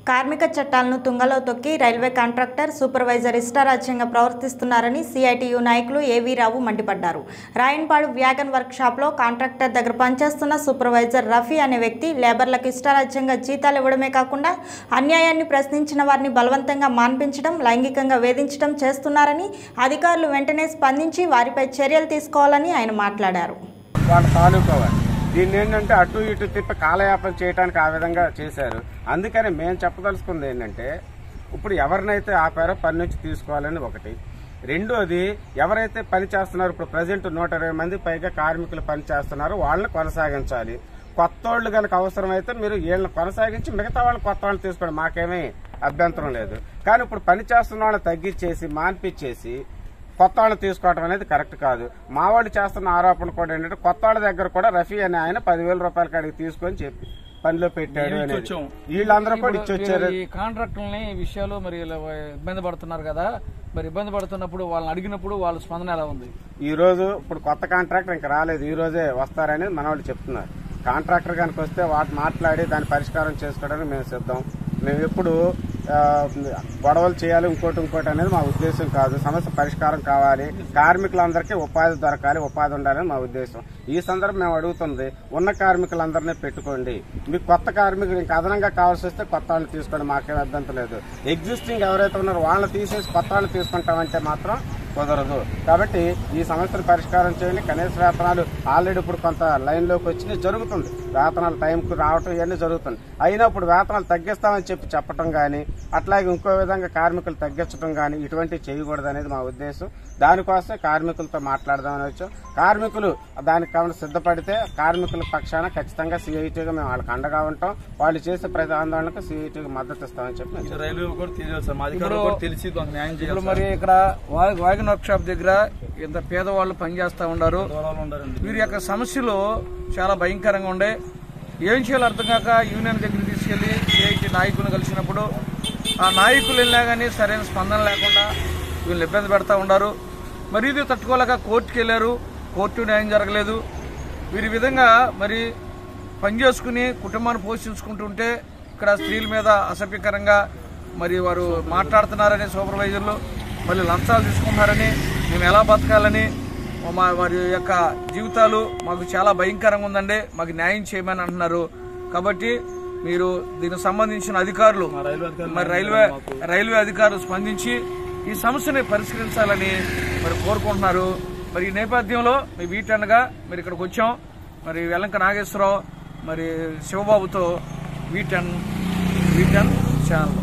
కార్మిక చట్టాలను తుంగలో తొక్కి రైల్వే కాంట్రాక్టర్ సూపర్వైజర్ ఇష్టారాజ్యంగా ప్రవర్తిస్తున్నారని సిఐటియు నాయకులు ఏవీ రావు మండిపడ్డారు రాయన్పాడు వ్యాగన్ వర్క్ షాప్లో కాంట్రాక్టర్ దగ్గర పనిచేస్తున్న సూపర్వైజర్ రఫీ అనే వ్యక్తి లేబర్లకు ఇష్టారాజ్యంగా జీతాలు ఇవ్వడమే కాకుండా అన్యాయాన్ని ప్రశ్నించిన వారిని బలవంతంగా మాన్పించడం లైంగికంగా వేధించడం చేస్తున్నారని అధికారులు వెంటనే స్పందించి వారిపై చర్యలు తీసుకోవాలని ఆయన మాట్లాడారు వాళ్ళ తాలూకా వారు దీన్ని ఏంటంటే అటు ఇటు తిప్పి కాలయాపన చేయడానికి ఆ విధంగా చేశారు అందుకని మేము చెప్పదలుచుకుంది ఏంటంటే ఇప్పుడు ఎవరినైతే ఆపారో పని నుంచి తీసుకోవాలని ఒకటి రెండోది ఎవరైతే పని చేస్తున్నారో ఇప్పుడు ప్రజెంట్ నూట ఇరవై మంది పైగా కార్మికులు పని చేస్తున్నారో వాళ్ళని కొనసాగించాలి కొత్త వాళ్ళు కనుక అవసరమైతే మీరు వీళ్ళని కొనసాగించి మిగతా వాళ్ళని కొత్త వాళ్ళని తీసుకోండి మాకేమీ అభ్యంతరం లేదు కానీ ఇప్పుడు పని చేస్తున్న వాళ్ళని తగ్గించేసి మాన్పించేసి కొత్త వాళ్ళు తీసుకోవడం అనేది కరెక్ట్ కాదు మా వాళ్ళు చేస్తున్న ఆరోపణ కూడా ఏంటంటే కొత్త వాళ్ళ దగ్గర కూడా రఫీ అనే ఆయన పదివేల రూపాయల కాడికి తీసుకొని చెప్పి పనిలో పెట్టాడు అనేది ఇచ్చొచ్చాం. వీళ్ళందరూ కూడా ఇచ్చి వచ్చారు ఈ కాంట్రాక్టులని ఈ విషయాలు మరి ఇలా ఇబ్బంది పడుతున్నారు కదా మరి ఇబ్బంది పడుతున్నప్పుడు వాళ్ళని అడిగినప్పుడు వాళ్ళ స్పందన ఎలా ఉంది ఈ రోజు ఇప్పుడు కొత్త కాంట్రాక్టర్ ఇంకా రాలేదు ఈ రోజే వస్తారని మన వాళ్ళు చెప్తున్నారు కాంట్రాక్టర్ కనుక వస్తే వాటి మాట్లాడి దాని పరిష్కారం చేసుకోవడానికి మేము సిద్ధం మేము ఎప్పుడు ఆ, గొడవలు చేయాలి ఇంకోటి ఇంకోటి అనేది మా ఉద్దేశం కాదు సమస్య పరిష్కారం కావాలి కార్మికులందరికీ ఉపాధి దొరకాలి ఉపాధి ఉండాలని మా ఉద్దేశం ఈ సందర్భం మేము అడుగుతుంది ఉన్న కార్మికులందరినీ పెట్టుకోండి మీకు కొత్త కార్మికులు ఇంకా అదనంగా కావాల్సి వస్తే కొత్త వాళ్ళని తీసుకోండి మాకేం అభ్యంతరం లేదు ఎగ్జిస్టింగ్ ఎవరైతే ఉన్నారో వాళ్ళని తీసేసి కొత్త వాళ్ళని తీసుకుంటామంటే మాత్రం కుదరదు కాబట్టి ఈ సమస్యను పరిష్కారం చేయండి కనీస వేతనాలు ఆల్రెడీ ఇప్పుడు కొంత లైన్లోకి వచ్చి జరుగుతుంది వేతనాలు టైంకు రావటం ఇవన్నీ జరుగుతుంది అయినా ఇప్పుడు వేతనాలు తగ్గిస్తామని చెప్పి చెప్పటం కానీ అట్లాగే ఇంకో విధంగా కార్మికులు తగ్గించడం కానీ ఇటువంటివి చేయకూడదు అనేది మా ఉద్దేశం దానికోసమే కార్మికులతో మాట్లాడదామని వచ్చాం కార్మికులు దానికి కావాలని సిద్ధపడితే కార్మికుల పక్షాన ఖచ్చితంగా సిఐటీగా మేము వాళ్ళకి అండగా ఉంటాం వాళ్ళు చేసే ప్రతి ఆందోళనకు సిఐటీకి మద్దతు ఇస్తామని చెప్పి నేను చెప్తున్నాను. రైల్వే కూడా తెలియదు సార్ మా అధికారులు ఇప్పుడు- కూడా తెలిసి కొంత న్యాయం ఇప్పుడు చేయాలి మరి ఇక్కడ వా- వాగన్ వర్క్ షాప్ దగ్గర ఇంత పేదవాళ్ళు పనిచేస్తా ఉన్నారు దూరాలు ఉండాలండి వీరి యొక్క సమస్యలు చాలా భయంకరంగా ఉండే ఏం చేయాలో అర్థం కాక యూనియన్ దగ్గర తీసుకెళ్లి సిఐటి నాయకులను కలిసినప్పుడు ఆ నాయకులు వెళ్ళినా కానీ సరైన స్పందన లేకుండా వీళ్ళు ఇబ్బంది పెడతా ఉన్నారు మరి ఇది తట్టుకోలేక కోర్టుకి వెళ్ళారు కోర్టు న్యాయం జరగలేదు వీరి విధంగా మరి పని చేసుకుని కుటుంబాన్ని పోషించుకుంటుంటే ఇక్కడ స్త్రీల మీద అసభ్యకరంగా మరి వారు మాట్లాడుతున్నారని సూపర్వైజర్లు మళ్ళీ లంచాలు తీసుకుంటున్నారని మేము ఎలా బతకాలని మా వారి యొక్క జీవితాలు మాకు చాలా భయంకరంగా ఉందండి మాకు న్యాయం చేయమని అంటున్నారు కాబట్టి మీరు దీనికి సంబంధించిన అధికారులు రైల్వే అధికారులు మరి రైల్వే రైల్వే అధికారులు స్పందించి ఈ సమస్యని పరిష్కరించాలని మరి కోరుకుంటున్నారు మరి ఈ నేపథ్యంలో మీ వీటన్గా మరి ఇక్కడికి వచ్చాం మరి వెల్లంక నాగేశ్వరరావు మరి శివబాబుతో వీటన్ వీటన్ ఛానల్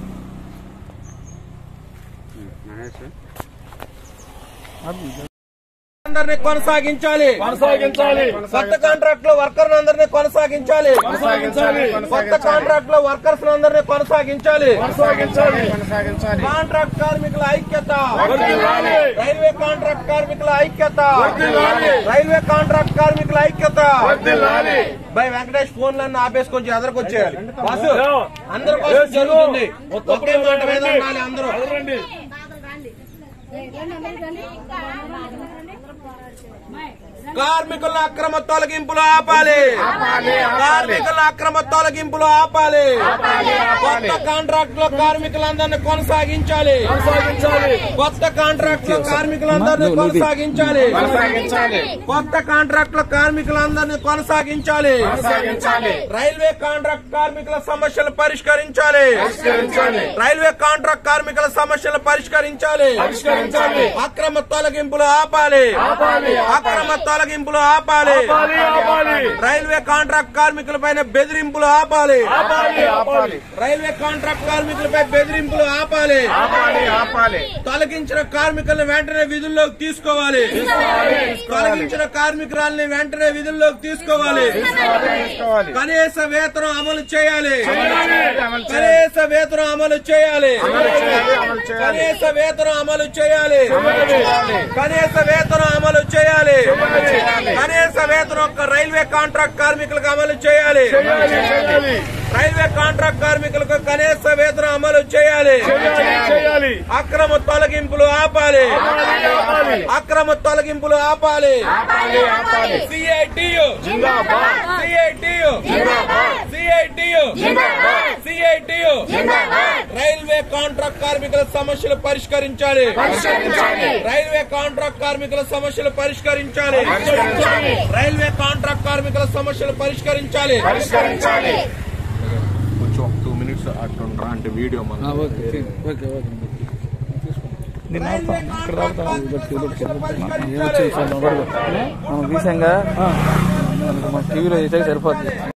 మహేష్ అందరినీ కొనసాగించాలి కొనసాగించాలి కొత్త కాంట్రాక్ట్ లో వర్కర్ అందరినీ కొనసాగించాలి కొనసాగించాలి కొత్త కాంట్రాక్ట్ లో వర్కర్స్ అందరినీ కొనసాగించాలి కొనసాగించాలి కొనసాగించాలి కాంట్రాక్ట్ కార్మికుల ఐక్యత వర్ధిల్లాలి. రైల్వే కాంట్రాక్ట్ కార్మికుల ఐక్యత వర్ధిల్లాలి. రైల్వే కాంట్రాక్ట్ కార్మికుల ఐక్యత వర్ధిల్లాలి. బై వెంకటేష్ ఫోన్లన్నీ ఆపేసి కొంచెం ఎదరకొచ్చేయాలి వాసు యో. అందరి కోసం యో, జరుగుతుంది ఒక్కొక్కరు ఒకే మాట మీద రండి. ఉండాలి అందరూ రండి కార్మికుల అక్రమ తొలగింపులు ఆపాలి కార్మికుల అక్రమ తొలగింపులు ఆపాలి కొత్త కాంట్రాక్ట్ లో కార్మికులందరినీ కొనసాగించాలి కొనసాగించాలి కొత్త కాంట్రాక్ట్ లో కార్మికులందరినీ కొనసాగించాలి కొనసాగించాలి కొత్త కాంట్రాక్ట్ లో కార్మికులందరినీ కొనసాగించాలి కొనసాగించాలి రైల్వే కాంట్రాక్ట్ కార్మికుల సమస్యలు పరిష్కరించాలి పరిష్కరించాలి. రైల్వే కాంట్రాక్ట్ కార్మికుల సమస్యలు పరిష్కరించాలి పరిష్కరించాలి. అక్రమ తొలగింపులు ఆపాలి ఆపాలి. అక్రమ తొలగింపులు ఆపాలి ఆపాలి ఆపాలి రైల్వే కాంట్రాక్ట్ కార్మికులపైన బెదిరింపులు ఆపాలి ఆపాలి ఆపాలి రైల్వే కాంట్రాక్ట్ కార్మికులపై బెదిరింపులు ఆపాలి ఆపాలి ఆపాలి తొలగించిన కార్మికులను వెంటనే విధుల్లోకి తీసుకోవాలి తొలగించిన కార్మికురాలని వెంటనే విధుల్లోకి తీసుకోవాలి తీసుకోవాలి కనీస వేతనం అమలు చేయాలి అమలు చేయాలి. కనీస వేతనం అమలు చేయాలి చేయాలి, అమలు చేయాలి. కనీస వేతనం అమలు చేయాలి చేయాలి. కనీస వేతనం అమలు చేయాలి చేయాలి. కనీస వేతనం ఒక్క రైల్వే కాంట్రాక్ట్ కార్మికులకు అమలు చేయాలి చేయాలి చేయాలి రైల్వే కాంట్రాక్ట్ కార్మికులకు కనీస వేతనం అమలు చేయాలి చేయాలి చేయాలి అక్రమ తొలగింపులు ఆపాలి ఆపాలి అక్రమ తొలగింపులు ఆపాలి ఆపాలి ఆపాలి సిఐటియు జిందాబాద్ సిఐటియు జిందాబాద్ సిఐటియు జిందాబాద్ సిఐటియు కాంట్రాక్ట్ కార్మికుల సమస్యలు పరిష్కరించాలి రైల్వే కాంట్రాక్ట్ కార్మికుల సమస్యలు పరిష్కరించాలి రైల్వే కాంట్రాక్ట్ కార్మికుల సమస్యలు పరిష్కరించాలి కొంచెం ఒక టూ మినిట్స్ అట్లుండ్రా అంటే వీడియో మనం okay okay okay railway contract కార్మికుల సమస్యలు పరిష్కరించాలి మనం తీసాంగా మనకు మన టీవీలో చేసాక సరిపోతుంది